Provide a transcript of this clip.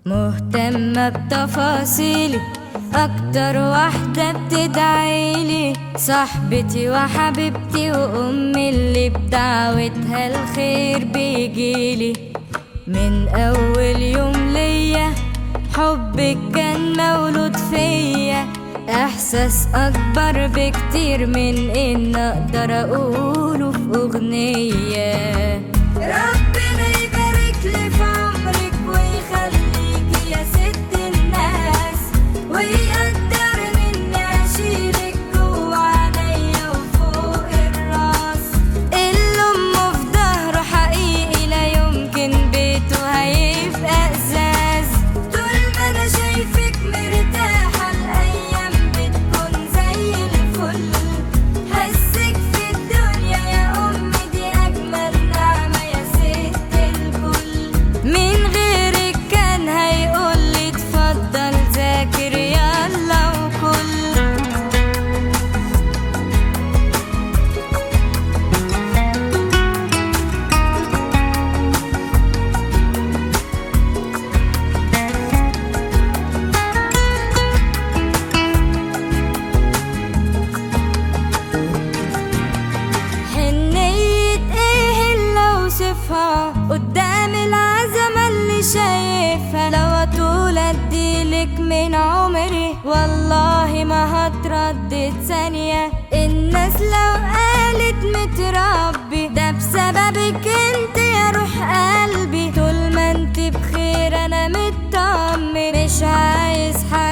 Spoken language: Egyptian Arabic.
مهتمة بتفاصيلي أكتر واحدة بتدعيلي صاحبتي وحبيبتي وأمي اللي بدعوتها الخير بيجيلي من أول يوم ليا حبك كان مولود فيا إحساس أكبر بكتير من إن أقدر أقوله في أغنية ربنا يبارك لي في عمرك ويخليكي يا ست الناس ويقدرني إني أشيلك جوا عينيا وفوق الراس اللي أمه في ظهره حقيقي لا يمكن بيته هيبقى إزاز طول ما أنا شايفك مرتاحة الأيام بتكون زي الفل حسك في الدنيا يا أمي دي أجمل نعمة يا ست الكل من غيرك كان هيقولي اتفضل ذاكر يلا وكل حنية ايه اللي اوصفها قدام العزمة اللي شايفها لو اطول اديلك من عمري والله ما هتردد ثانية الناس لو قالت متربي ده بسببك انت يا روح قلبي طول ما انت بخير انا مطمن مش عايز حاجة